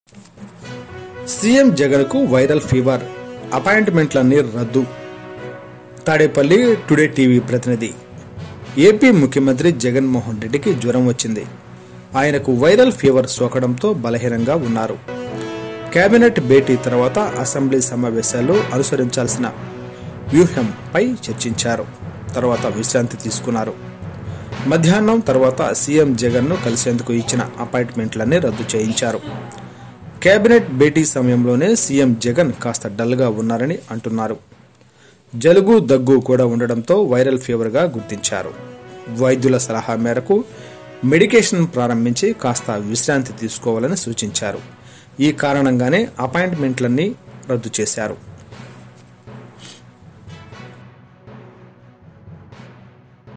CM జగన్కు viral fever అపాయింట్మెంట్లన్నీ రద్దు తాడేపల్లి టుడే టీవీ ప్రతినిధి ఏపీ ముఖ్యమంత్రి జగన్మోహన్ రెడ్డికి జ్వరం వచ్చింది ఆయనకు వైరల్ ఫీవర్ సోకడంతో బలహీనంగా ఉన్నారు కేబినెట్ భేటీ తర్వాత అసెంబ్లీ సమావేశాల్లో అనుసరించాల్సిన వ్యూహంపై చర్చించారు తర్వాత విశ్రాంతి తీసుకున్నారు మధ్యాహ్నం తర్వాత సీఎం జగన్ను కలిసేందుకు ఇచ్చిన అపాయింట్మెంట్లన్నీ రద్దు చేయించారు కేబినెట్ భేటీ సమయంలోనే సీఎం జగన్ కాస్త డల్గా ఉన్నారని అంటున్నారు జలుబు దగ్గు కూడా ఉండడంతో వైరల్ ఫీవర్గా గుర్తించారు వైద్యుల సలహా మేరకు మెడికేషన్ ప్రారంభించి కాస్త విశ్రాంతి తీసుకోవాలని సూచించారు ఈ కారణంగానే అపాయింట్మెంట్లన్నీ రద్దు చేశారు